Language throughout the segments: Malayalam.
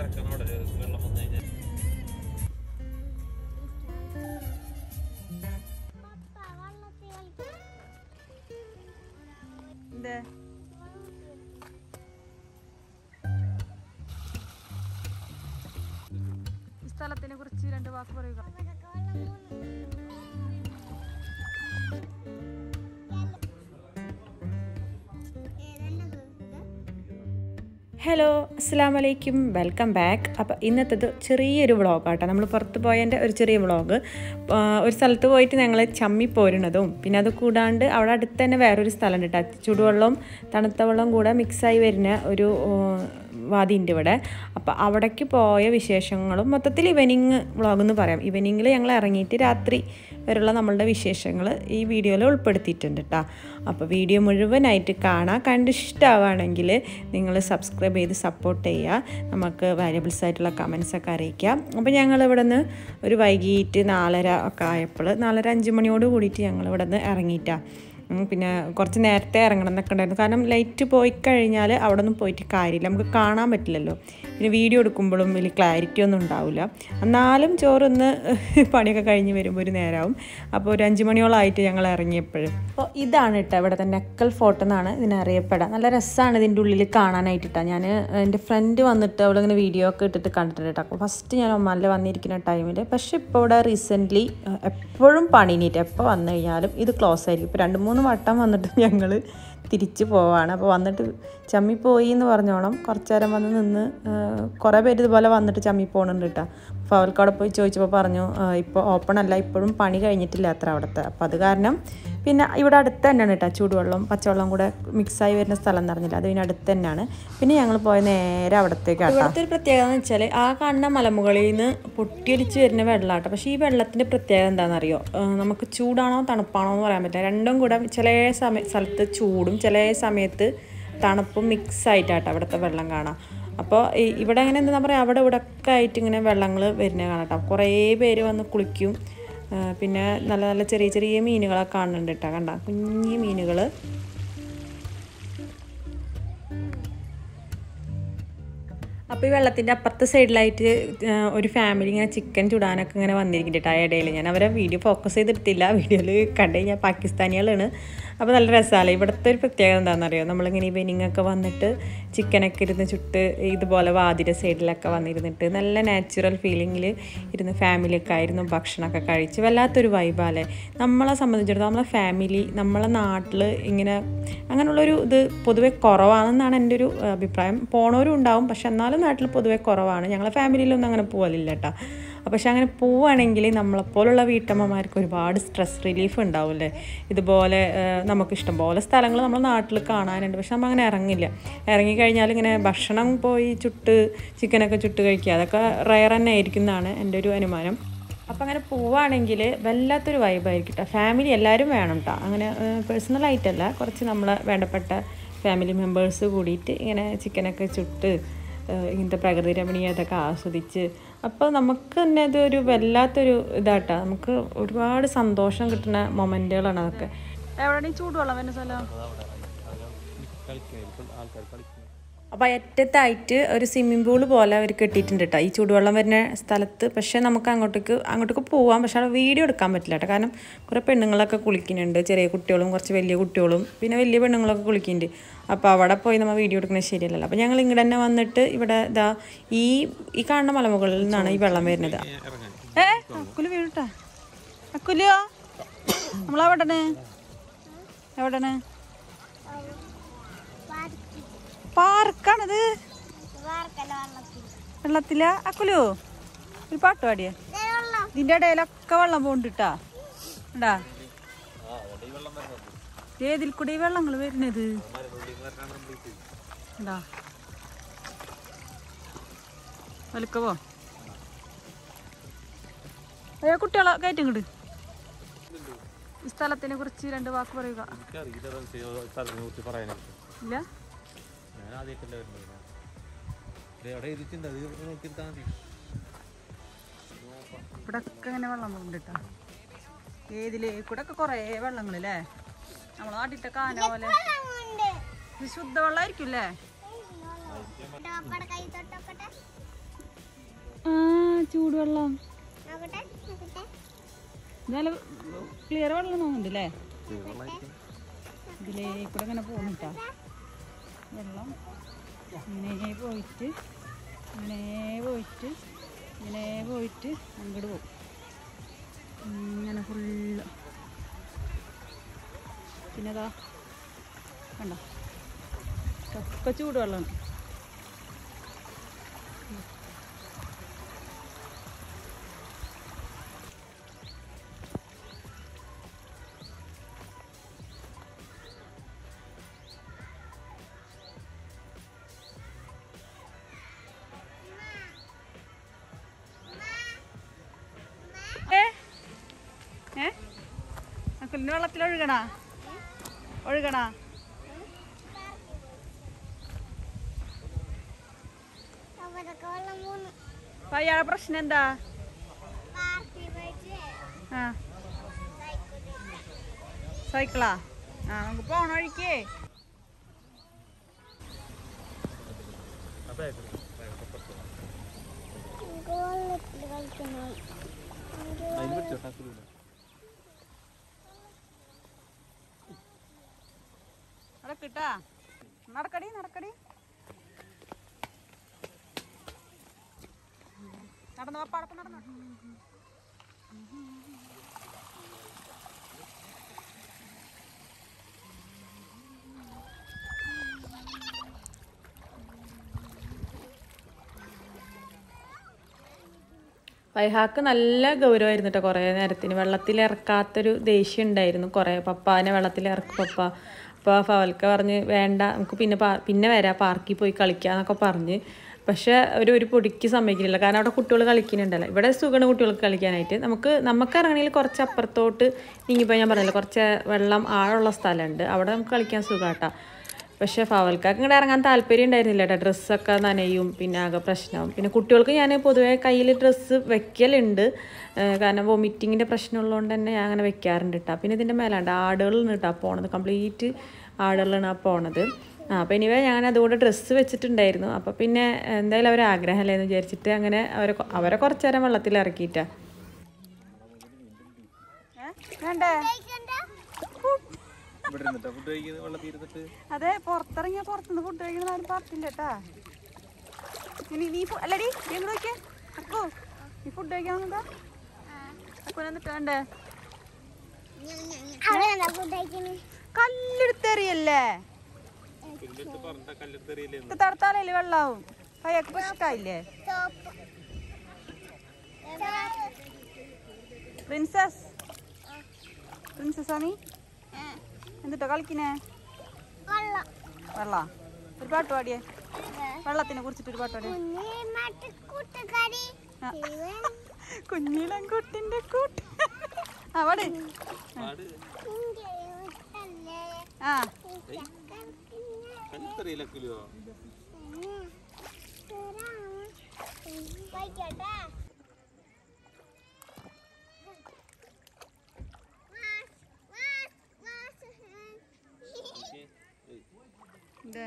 തിരക്കണം അവിടെ ഒരു വെള്ളം വന്നു കഴിഞ്ഞാൽ എന്തേ ഈ സ്ഥലത്തിനെ കുറിച്ച് രണ്ട് വാക്ക് പറയുക ഹലോ അസ്സാം വലൈക്കും വെൽക്കം ബാക്ക് അപ്പോൾ ഇന്നത്തേത് ചെറിയൊരു വ്ളോഗാട്ടോ നമ്മൾ പുറത്ത് പോയതിൻ്റെ ഒരു ചെറിയ വ്ളോഗ് ഒരു സ്ഥലത്ത് പോയിട്ട് ഞങ്ങൾ ചമ്മി പോരുന്നതും പിന്നെ അത് കൂടാണ്ട് അവിടെ അടുത്ത് തന്നെ വേറൊരു സ്ഥലം ഉണ്ട് കേട്ടോ ചൂടുവെള്ളവും തണുത്ത വെള്ളവും കൂടെ മിക്സായി വരുന്ന ഒരു വാദിൻ്റെ ഇവിടെ അപ്പോൾ അവിടേക്ക് പോയ വിശേഷങ്ങളും മൊത്തത്തിൽ ഇവനിങ് വ്ളോഗ് എന്ന് പറയാം ഇവനിങ്ങിൽ ഞങ്ങൾ ഇറങ്ങിയിട്ട് രാത്രി വരെയുള്ള നമ്മളുടെ വിശേഷങ്ങൾ ഈ വീഡിയോയിൽ ഉൾപ്പെടുത്തിയിട്ടുണ്ട് കേട്ടോ അപ്പോൾ വീഡിയോ മുഴുവനായിട്ട് കാണാം കണ്ട് ഇഷ്ടമാവുകയാണെങ്കിൽ നിങ്ങൾ സബ്സ്ക്രൈബ് ചെയ്ത് സപ്പോർട്ട് ചെയ്യുക നമുക്ക് വാല്യബിൾസ് ആയിട്ടുള്ള കമൻസ് ഒക്കെ അറിയിക്കാം അപ്പോൾ ഞങ്ങൾ ഇവിടെ നിന്ന് ഒരു വൈകിട്ട് നാലര ഒക്കെ ആയപ്പോൾ നാലര അഞ്ച് മണിയോട് കൂടിയിട്ട് ഞങ്ങൾ ഇവിടെ നിന്ന് ഇറങ്ങിയിട്ടാണ് ഉം, പിന്നെ കുറച്ച് നേരത്തെ ഇറങ്ങണം എന്നൊക്കെ ഉണ്ടായിരുന്നു കാരണം ലൈറ്റ് പോയി കഴിഞ്ഞാൽ അവിടെ ഒന്നും പോയിട്ട് കാര്യമില്ല നമുക്ക് കാണാൻ പറ്റില്ലല്ലോ പിന്നെ വീഡിയോ എടുക്കുമ്പോഴും വലിയ ക്ലാരിറ്റി ഒന്നും ഉണ്ടാവില്ല എന്നാലും ചോറൊന്ന് പണിയൊക്കെ കഴിഞ്ഞ് വരുമ്പോൾ ഒരു നേരമാവും അപ്പോൾ ഒരു അഞ്ച് മണിയോളമായിട്ട് ഞങ്ങൾ ഇറങ്ങിയപ്പോഴും അപ്പോൾ ഇതാണ് കേട്ടോ ഇവിടുത്തെ നെക്കൽ ഫോർട്ട് എന്നാണ് ഇതിനറിയപ്പെടുക നല്ല രസമാണ് ഇതിൻ്റെ ഉള്ളിൽ കാണാനായിട്ട് ഞാൻ എൻ്റെ ഫ്രണ്ട് വന്നിട്ട് അവളിങ്ങനെ വീഡിയോ ഒക്കെ ഇട്ടിട്ട് കണ്ടിട്ടുണ്ട് കേട്ടോ അപ്പോൾ ഫസ്റ്റ് ഞാൻ ഒമാനിൽ വന്നിരിക്കുന്ന ടൈമിൽ പക്ഷേ ഇപ്പോൾ ഇവിടെ റീസെൻ്റ്ലി എപ്പോഴും പണിനീറ്റ് എപ്പോൾ വന്നു കഴിഞ്ഞാലും ഇത് ക്ലോസ് ആയിരിക്കും ഇപ്പോൾ രണ്ട് മൂന്ന് വട്ടം വന്നിട്ട് ഞങ്ങൾ തിരിച്ച് പോവാണ് അപ്പോൾ വന്നിട്ട് ചമ്മി പോയി എന്ന് പറഞ്ഞോണം കുറച്ച് നേരം വന്ന് നിന്ന് കുറേ പേര് ഇതുപോലെ വന്നിട്ട് ചമ്മി പോകുന്നുണ്ട് കേട്ടോ അപ്പോൾ അവർക്ക് അവിടെ പോയി ചോദിച്ചപ്പോൾ പറഞ്ഞു ഇപ്പോൾ ഓപ്പൺ അല്ല ഇപ്പോഴും പണി കഴിഞ്ഞിട്ടില്ല അത്ര അവിടുത്തെ അപ്പോൾ അത് കാരണം പിന്നെ ഇവിടെ അടുത്ത് തന്നെയാണ് കേട്ടോ ചൂടുവെള്ളം പച്ചവെള്ളം കൂടെ മിക്സായി വരുന്ന സ്ഥലം എന്ന് പറഞ്ഞില്ല അത് ഇതിന് അടുത്ത് തന്നെയാണ് പിന്നെ ഞങ്ങൾ പോയ നേരെ അവിടത്തേക്കാണ് ഇവിടുത്തെ ഒരു പ്രത്യേകത എന്ന് വെച്ചാൽ ആ കാണുന്ന മലമുകളിൽ നിന്ന് പൊട്ടിയൊലിച്ച് വരുന്ന വെള്ളമാട്ടോ പക്ഷേ ഈ വെള്ളത്തിൻ്റെ പ്രത്യേകത എന്താണെന്നറിയോ ഏഹ് നമുക്ക് ചൂടാണോ തണുപ്പാണോ എന്ന് പറയാൻ പറ്റില്ല രണ്ടും കൂടെ ചില സമയ സ്ഥലത്ത് ചൂടും ചില സമയത്ത് തണുപ്പും മിക്സ് ആയിട്ടാട്ടോ അവിടുത്തെ വെള്ളം കാണാം അപ്പോൾ ഈ- ഇവിടെ അങ്ങനെ എന്താ പറയുക അവിടെ ഇവിടെ ഒക്കെ ആയിട്ട് ഇങ്ങനെ വെള്ളങ്ങൾ വരുന്നത് കാണാം കേട്ടോ കുറേ പേര് വന്ന് കുളിക്കും ആ, പിന്നെ നല്ല നല്ല ചെറിയ ചെറിയ മീനുകളൊക്കെ കാണുന്നുണ്ട് കേട്ടോ കണ്ട കുഞ്ഞു മീനുകൾ അപ്പോൾ ഈ വെള്ളത്തിൻ്റെ അപ്പുറത്തെ സൈഡിലായിട്ട് ആ, ഒരു ഫാമിലി ഇങ്ങനെ ചിക്കൻ ചുടാനൊക്കെ ഇങ്ങനെ വന്നിരിക്കുന്നുണ്ട് ആ ഇടയിൽ ഞാൻ അവരെ വീഡിയോ ഫോക്കസ് ചെയ്തെടുത്തില്ല വീഡിയോയിൽ കണ്ടു കഴിഞ്ഞാൽ പാകിസ്ഥാനികളാണ് അപ്പോൾ നല്ല രസമല്ലേ ഇവിടുത്തെ ഒരു പ്രത്യേകത എന്താണെന്നറിയോ നമ്മളിങ്ങനെ ഈവനിങ് ഒക്കെ വന്നിട്ട് ചിക്കനൊക്കെ ഇരുന്ന് ചുട്ട് ഇതുപോലെ വാതിര സൈഡിലൊക്കെ വന്നിരുന്നിട്ട് നല്ല നാച്ചുറൽ ഫീലിങ്ങിൽ ഇരുന്ന് ഫാമിലിയൊക്കെ ആയിരുന്നു ഭക്ഷണമൊക്കെ കഴിച്ച് വല്ലാത്തൊരു വൈബാല്ലേ നമ്മളെ സംബന്ധിച്ചിടത്തോളം നമ്മളെ ഫാമിലി നമ്മളെ നാട്ടിൽ ഇങ്ങനെ അങ്ങനെയുള്ളൊരു ഇത് പൊതുവെ കുറവാണെന്നാണ് എൻ്റെ ഒരു അഭിപ്രായം പോണവരും ഉണ്ടാവും പക്ഷെ എന്നാലും നാട്ടിൽ പൊതുവെ കുറവാണ് ഞങ്ങളെ ഫാമിലിയിലൊന്നും അങ്ങനെ പോകലില്ല കേട്ടോ പക്ഷെ അങ്ങനെ പോവുകയാണെങ്കിൽ നമ്മളെപ്പോലുള്ള വീട്ടമ്മമാർക്ക് ഒരുപാട് സ്ട്രെസ് റിലീഫ് ഉണ്ടാവില്ലേ ഇതുപോലെ ആ, നമുക്ക് ഇഷ്ടംപോലെ സ്ഥലങ്ങൾ നമ്മൾ നാട്ടിൽ കാണാനുണ്ട് പക്ഷെ നമ്മൾ അങ്ങനെ ഇറങ്ങില്ല ഇറങ്ങിക്കഴിഞ്ഞാൽ ഇങ്ങനെ ഭക്ഷണം പോയി ചുട്ട് ചിക്കനൊക്കെ ചുട്ട് കഴിക്കുക അതൊക്കെ റയർ തന്നെ ആയിരിക്കും എന്നാണ് എൻ്റെ ഒരു അനുമാനം അപ്പം അങ്ങനെ പോവുകയാണെങ്കിൽ വല്ലാത്തൊരു വൈബായിരിക്കും കേട്ടോ ഫാമിലി എല്ലാവരും വേണം കേട്ടോ അങ്ങനെ പേഴ്സണലായിട്ടല്ല കുറച്ച് നമ്മളെ വേണ്ടപ്പെട്ട ഫാമിലി മെമ്പേഴ്സ് കൂടിയിട്ട് ഇങ്ങനെ ചിക്കനൊക്കെ ചുട്ട് ഏഹ് ഇങ്ങനത്തെ പ്രകൃതി രമണീയതൊക്കെ ആസ്വദിച്ച് അപ്പോൾ നമുക്ക് തന്നെ ഇതൊരു വല്ലാത്തൊരു ഇതാട്ടാ നമുക്ക് ഒരുപാട് സന്തോഷം കിട്ടുന്ന മൊമെൻറ്റുകളാണ് അതൊക്കെ എവിടെയാണ് ഈ ചൂടുവെള്ളം വരുന്ന സ്ഥലം കളിക്കും ആൾക്കാർ കളിക്കും അപ്പോൾ അറ്റത്തായിട്ട് ഒരു സ്വിമ്മിംഗ് പൂൾ പോലെ അവർ കെട്ടിയിട്ടുണ്ട് കേട്ടോ ഈ ചൂടുവെള്ളം വരുന്ന സ്ഥലത്ത് പക്ഷേ നമുക്ക് അങ്ങോട്ടേക്ക് അങ്ങോട്ടേക്ക് പോവാം പക്ഷേ അവിടെ വീഡിയോ എടുക്കാൻ പറ്റില്ല കേട്ടോ കാരണം കുറേ പെണ്ണുങ്ങളൊക്കെ കുളിക്കുന്നുണ്ട് ചെറിയ കുട്ടികളും കുറച്ച് വലിയ കുട്ടികളും പിന്നെ വലിയ പെണ്ണുങ്ങളൊക്കെ കുളിക്കുന്നുണ്ട് അപ്പോൾ അവിടെ പോയി നമ്മൾ വീഡിയോ എടുക്കുന്നത് ശരിയല്ലല്ലോ അപ്പോൾ ഞങ്ങൾ ഇങ്ങോട്ട് തന്നെ വന്നിട്ട് ഇവിടെ ഇതാ ഈ ഈ കാണുന്ന മലമുകളിൽ നിന്നാണ് ഈ വെള്ളം വരുന്നത് ഏ അക്കുല് വീഴട്ടാ അക്കുലിയോ നമ്മളെവിടെയാണ് എവിടെയാണ് പാർക്കാണിത് വെള്ളത്തില അക്കുലു ഒരു പാട്ട് പാടിയേ ഇതിന്റെ ഇടയിലൊക്കെ വെള്ളം പോണ്ടിട്ടാ ഉണ്ടാ ഏതിൽ കൂടി ഈ വെള്ളങ്ങൾ വരുന്നത് ഉണ്ടാ വലിക്കവോ ഏ കുട്ടികളെ കയറ്റും ഇങ്ങോട്ട് ഈ സ്ഥലത്തിനെ കുറിച്ച് രണ്ട് വാക്ക് പറയുക എനിക്കറിയില്ല അത് സ്ഥലത്തിനെ കുറിച്ച് പറയാനായിട്ട് ഇല്ല ഞാൻ ആദ്യമായിട്ടല്ല വരുന്നത് ദേ അവിടെ എഴുതിയിട്ടുണ്ട് അത് നോക്കിയെടുത്താൽ മതി ഇവിടെ ഒക്കെ ഇങ്ങനെ വെള്ളം പോകുന്നുണ്ട് കേട്ടോ ഏതില് കൂടെ ഒക്കെ കുറേ വെള്ളങ്ങളല്ലേ നമ്മൾ നാട്ടിത്തെ കാന പോലെ ഇത് ശുദ്ധ വെള്ളമായിരിക്കും അല്ലേ ആ ചൂടുവെള്ളം നല്ല ക്ലിയർ വെള്ളം തോന്നുന്നുണ്ട് അല്ലേ ഇതിലേ കൂടെ ഇങ്ങനെ പോകുന്നുട്ടാ വെള്ളം ഇങ്ങനെ പോയിട്ട് ഇങ്ങനെ പോയിട്ട് ഇങ്ങനെ പോയിട്ട് അങ്ങോട്ട് പോകും ഇങ്ങനെ ഫുള്ള് പിന്നെ ഇതാ കണ്ട ഒക്കെ ചൂടുവെള്ളമാണ് ഏ ഏ അക്കുലിന് വെള്ളത്തിൽ ഒഴുകണാ ഒഴുകണാ അപ്പൊ അയാളെ പ്രശ്നം എന്താ ആ സൈക്കിളാ ആ നമുക്ക് പോണ വഴിക്കേ അപ്പൊ അതിന് പിടിച്ചോ ടാക്കൂല നടക്കിട്ടാ നടക്കടി നടക്കടി നടന്നു പടപ്പം നടന്നു വൈഹാക്ക് നല്ല ഗൗരവമായിരുന്നു കേട്ടോ കുറേ നേരത്തിന് വെള്ളത്തിൽ ഇറക്കാത്തൊരു ദേഷ്യം ഉണ്ടായിരുന്നു കുറേ പപ്പാനെ വെള്ളത്തിൽ ഇറക്കും പപ്പ അപ്പോൾ ഫവൽക്ക പറഞ്ഞ് വേണ്ട നമുക്ക് പിന്നെ പാ- പിന്നെ വരാം പാർക്കിൽ പോയി കളിക്കാന്നൊക്കെ പറഞ്ഞ് പക്ഷേ ഒരു ഒരു പൊടിക്ക് സമ്മതിക്കുന്നില്ല കാരണം അവിടെ കുട്ടികൾ കളിക്കുന്നുണ്ടല്ലോ ഇവിടെ സുഖമാണ് കുട്ടികൾക്ക് കളിക്കാനായിട്ട് നമുക്ക് നമുക്ക് ഇറങ്ങണമെങ്കിൽ കുറച്ച് അപ്പുറത്തോട്ട് നീങ്ങിപ്പോയി ഞാൻ പറഞ്ഞില്ല കുറച്ച് വെള്ളം ആഴമുള്ള സ്ഥലമുണ്ട് അവിടെ നമുക്ക് കളിക്കാൻ സുഖമാട്ടാ പക്ഷേ ഫവൽക്കാർക്ക് ഇങ്ങോട്ട് ഇറങ്ങാൻ താല്പര്യം ഉണ്ടായിരുന്നില്ല കേട്ടോ ഡ്രസ്സൊക്കെ നനയും പിന്നെ ആകെ പ്രശ്നവും പിന്നെ കുട്ടികൾക്ക് ഞാൻ പൊതുവേ കയ്യിൽ ഡ്രസ്സ് വെക്കലുണ്ട് ഏഹ് കാരണം വൊമിറ്റിങ്ങിൻ്റെ പ്രശ്നമുള്ളതുകൊണ്ട് തന്നെ ഞാൻ അങ്ങനെ വെക്കാറുണ്ട് കേട്ടോ പിന്നെ ഇതിൻ്റെ മേലാണ്ട് ആടുകളാണ് കേട്ടോ പോണത് കംപ്ലീറ്റ് ആടുകളാണ് ആ പോണത് ആ അപ്പോൾ ഇനിവേ ഞാൻ അതുകൊണ്ട് ഡ്രസ്സ് വെച്ചിട്ടുണ്ടായിരുന്നു അപ്പോൾ പിന്നെ എന്തായാലും അവർ ആഗ്രഹമല്ലേ എന്ന് വിചാരിച്ചിട്ട് അങ്ങനെ അവരെ കൊ- അവരെ കുറച്ച് നേരം വെള്ളത്തിൽ ഇറക്കിയിട്ടാ വേണ്ടേ ഇവിടെ ഇരുന്നിട്ടാ ഫുഡ് കഴിക്കുന്നത് വെള്ളത്തിൽ ഇരുന്നിട്ട് അതെ പുറത്തിറങ്ങിയ പുറത്തുനിന്ന് ഫുഡ് കഴിക്കണത് ആരും പറഞ്ഞില്ല കേട്ടാ ഇനി നീ ഫു- അല്ലടി നീ എങ്ങനെ നോക്കിയേ അക്കോ നീ ഫുഡ് കഴിക്കാൻ വന്നതാ അക്കോ എന്നിട്ട് വേണ്ടേ കല്ലെടുത്തെറിയല്ലേ പറഞ്ഞ കല്ലെടുത്തെറിയില്ലേ ഇത് തടുത്താലല്ലേ വെള്ളാവും കയ്യൊക്കെ പ്രശ്നമായില്ലേ പ്രിൻസസ് പ്രിൻസസ് നീ എന്നിട്ടോ കളിക്കുന്നേ വെള്ള ഒരു പാട്ട് പാടിയേ വെള്ളത്തിനെ കുറിച്ചിട്ട് ഒരു പാട്ട് പാടിയേ ആ. കുഞ്ഞിളം കുട്ടിന്റെ കൂട്ട് ആ പാട് പാട് ആ കല്ലെടുത്തെറിയില്ലോ ഇത്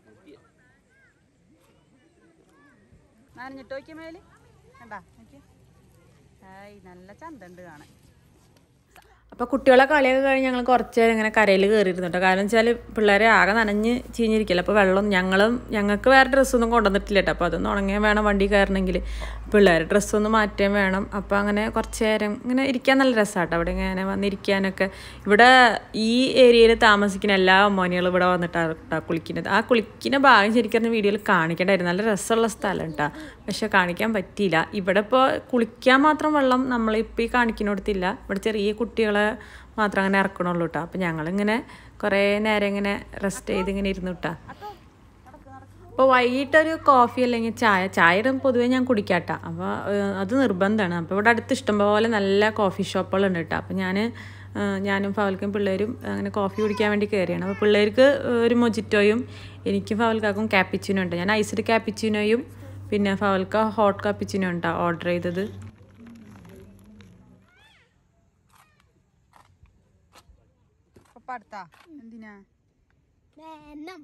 നനഞ്ഞിട്ട് നോക്കിയ മേല് കണ്ടാ നോക്കിയേ ഹായ് നല്ല ചന്തണ്ട് കാണാൻ അപ്പോൾ കുട്ടികളെ കളിയൊക്കെ കഴിഞ്ഞ് ഞങ്ങൾ കുറച്ച് നേരം ഇങ്ങനെ കരയിൽ കയറിയിരുന്നു കേട്ടോ കാരണം വെച്ചാൽ പിള്ളേരെ ആകെ നനഞ്ഞ് ചീഞ്ഞിരിക്കില്ല അപ്പോൾ വെള്ളം ഞങ്ങളും ഞങ്ങൾക്ക് വേറെ ഡ്രസ്സൊന്നും കൊണ്ടുവന്നിട്ടില്ല കേട്ടോ അപ്പോൾ അതൊന്നും ഉണങ്ങിയാൽ വേണം വണ്ടി കയറണമെങ്കിൽ പിള്ളേരെ ഡ്രസ്സൊന്ന് മാറ്റാൻ വേണം അപ്പോൾ അങ്ങനെ കുറച്ച് നേരം ഇങ്ങനെ ഇരിക്കാൻ നല്ല രസമാട്ടോ അവിടെ ഇങ്ങനെ വന്നിരിക്കാനൊക്കെ ഇവിടെ ഈ ഏരിയയിൽ താമസിക്കുന്ന എല്ലാ അമ്മോനികളും ഇവിടെ വന്നിട്ടാണ് കേട്ടോ കുളിക്കുന്നത് ആ കുളിക്കുന്ന ഭാഗം ശരിക്കും വീഡിയോയിൽ കാണിക്കണ്ടായിരുന്നു നല്ല രസമുള്ള സ്ഥലം കേട്ടോ പക്ഷെ കാണിക്കാൻ പറ്റിയില്ല ഇവിടെ ഇപ്പോൾ കുളിക്കാൻ മാത്രം വെള്ളം നമ്മളിപ്പോൾ ഈ കാണിക്കുന്നിടത്തില്ല ഇവിടെ ചെറിയ കുട്ടികളെ മാത്രം അങ്ങനെ ഇറക്കണുള്ളൂ കേട്ടോ അപ്പം ഞങ്ങളിങ്ങനെ കുറേ നേരം ഇങ്ങനെ റെസ്റ്റ് ചെയ്ത് ഇങ്ങനെ ഇരുന്നു കേട്ടോ അപ്പോൾ വൈകിട്ടൊരു കോഫി അല്ലെങ്കിൽ ചായ ചായ പൊതുവേ ഞാൻ കുടിക്കാട്ട അപ്പോൾ അത് നിർബന്ധമാണ് അപ്പോൾ ഇവിടെ അടുത്ത് ഇഷ്ടംപോലെ നല്ല കോഫി ഷോപ്പുകളുണ്ട് കേട്ടോ അപ്പോൾ ഞാൻ ഞാനും ഫവൽക്കും പിള്ളേരും അങ്ങനെ കോഫി കുടിക്കാൻ വേണ്ടി കയറിയാണ് അപ്പോൾ പിള്ളേർക്ക് ഒരു മൊജിറ്റോയും എനിക്കും ഫവൽക്കാക്കും ക്യാപ്പിച്ചിനോ ഉണ്ട് ഞാൻ ഐസ്ഡ് ക്യാപ്പിച്ചിനോയും പിന്നെ ഫവൽക്ക ഹോട്ട് കാപ്പിച്ചിനോ ഉണ്ടോ ഓർഡർ ചെയ്തത് പപ്പ അടുത്താ എന്തിനാ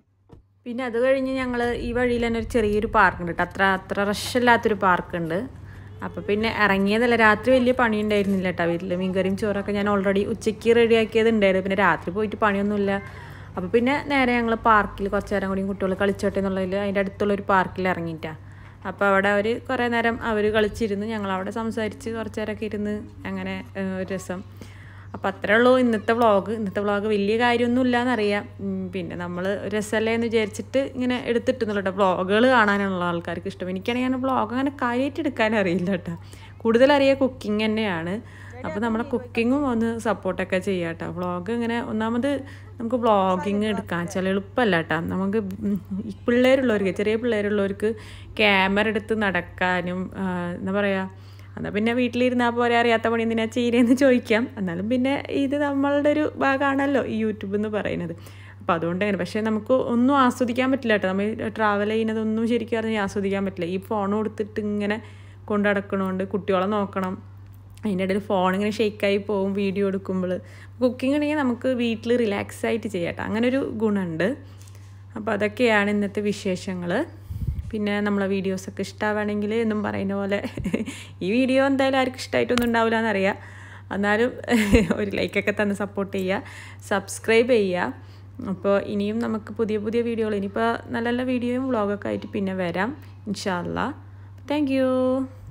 പിന്നെ അത് കഴിഞ്ഞ് ഞങ്ങൾ ഈ വഴിയിൽ തന്നെ ഒരു ചെറിയൊരു പാർക്കുണ്ട് കേട്ടോ അത്ര അത്ര റഷ് ഇല്ലാത്തൊരു പാർക്കുണ്ട് അപ്പോൾ പിന്നെ ഇറങ്ങിയതല്ല രാത്രി വലിയ പണി ഉണ്ടായിരുന്നില്ല കേട്ടോ വീട്ടിൽ മീൻകറിയും ചോറൊക്കെ ഞാൻ ഓൾറെഡി ഉച്ചയ്ക്ക് റെഡിയാക്കിയത് ഉണ്ടായിരുന്നു പിന്നെ രാത്രി പോയിട്ട് പണിയൊന്നുമില്ല അപ്പോൾ പിന്നെ നേരെ ഞങ്ങൾ പാർക്കിൽ കുറച്ച് നേരം കൂടി കുട്ടികൾ കളിച്ചോട്ടെ എന്നുള്ളതിൽ അതിൻ്റെ അടുത്തുള്ള ഒരു പാർക്കിൽ ഇറങ്ങിയിട്ടാണ് അപ്പോൾ അവിടെ അവർ കുറേ നേരം അവർ കളിച്ചിരുന്നു ഞങ്ങൾ അവിടെ സംസാരിച്ച് കുറച്ച് നേരമൊക്കെ ഇരുന്ന് അങ്ങനെ ഏഹ്, ഒരു രസം അപ്പോൾ അത്രേ ഉള്ളൂ ഇന്നത്തെ വ്ളോഗ് ഇന്നത്തെ വ്ളോഗ് വലിയ കാര്യമൊന്നും എന്നറിയാം ഉം, പിന്നെ നമ്മൾ രസമല്ലേ എന്ന് വിചാരിച്ചിട്ട് ഇങ്ങനെ എടുത്തിട്ടുന്നുള്ളൂ കേട്ടോ വ്ളോഗുകൾ കാണാനുള്ള ആൾക്കാർക്ക് ഇഷ്ടം എനിക്കാണെങ്കിൽ അങ്ങനെ വ്ളോഗ് അങ്ങനെ കാര്യമായിട്ട് എടുക്കാൻ അറിയില്ല കേട്ടോ കൂടുതൽ അറിയാം കുക്കിംഗ് തന്നെയാണ് അപ്പോൾ നമ്മളെ കുക്കിങ്ങും ഒന്ന് സപ്പോർട്ടൊക്കെ ചെയ്യാം കേട്ടോ വ്ളോഗ് ഇങ്ങനെ ഒന്നാമത് നമുക്ക് വ്ളോഗിങ് എടുക്കാൻ വെച്ചാൽ എളുപ്പമല്ല കേട്ടോ നമുക്ക് ഉം ഈ പിള്ളേരുള്ളവർക്ക് ചെറിയ പിള്ളേരുള്ളവർക്ക് ക്യാമറ എടുത്ത് നടക്കാനും ആ, എന്താ പറയുക എന്നാൽ പിന്നെ വീട്ടിലിരുന്നാൽ പോരെ അറിയാത്ത പണി എന്തിനാ ചെയ്യുന്നതെന്ന് ചോദിക്കാം എന്നാലും പിന്നെ ഇത് നമ്മളുടെ ഒരു ഭാഗമാണല്ലോ ഈ യൂട്യൂബ് എന്ന് പറയുന്നത് അപ്പോൾ അതുകൊണ്ട് അങ്ങനെ പക്ഷേ നമുക്ക് ഒന്നും ആസ്വദിക്കാൻ പറ്റില്ല കേട്ടോ നമ്മൾ ട്രാവൽ ചെയ്യുന്നതൊന്നും ശരിക്കും പറഞ്ഞാൽ ആസ്വദിക്കാൻ പറ്റില്ല ഈ ഫോൺ കൊടുത്തിട്ട് ഇങ്ങനെ കൊണ്ടു നടക്കണോണ്ട് കുട്ടികളെ നോക്കണം അതിൻ്റെ ഇടയിൽ ഫോൺ ഇങ്ങനെ ഷെയ്ക്കായി പോകും വീഡിയോ എടുക്കുമ്പോൾ കുക്കിംഗ് ആണെങ്കിൽ നമുക്ക് വീട്ടിൽ റിലാക്സ് ആയിട്ട് ചെയ്യാം കേട്ടോ അങ്ങനെ ഒരു ഗുണമുണ്ട് അപ്പോൾ അതൊക്കെയാണ് ഇന്നത്തെ വിശേഷങ്ങൾ പിന്നെ നമ്മളെ വീഡിയോസൊക്കെ ഇഷ്ടമാവുകയാണെങ്കിൽ എന്നും പറയുന്ന പോലെ ഈ വീഡിയോ എന്തായാലും ആർക്കും ഇഷ്ടമായിട്ടൊന്നും ഉണ്ടാവില്ല എന്നറിയാം എന്നാലും ഒരു ലൈക്കൊക്കെ തന്ന് സപ്പോർട്ട് ചെയ്യുക സബ്സ്ക്രൈബ് ചെയ്യുക അപ്പോൾ ഇനിയും നമുക്ക് പുതിയ പുതിയ വീഡിയോകൾ ഇനിയിപ്പോൾ നല്ല നല്ല വീഡിയോയും വ്ളോഗൊക്കെ ആയിട്ട് പിന്നെ വരാം ഇൻഷാല്ല താങ്ക് യു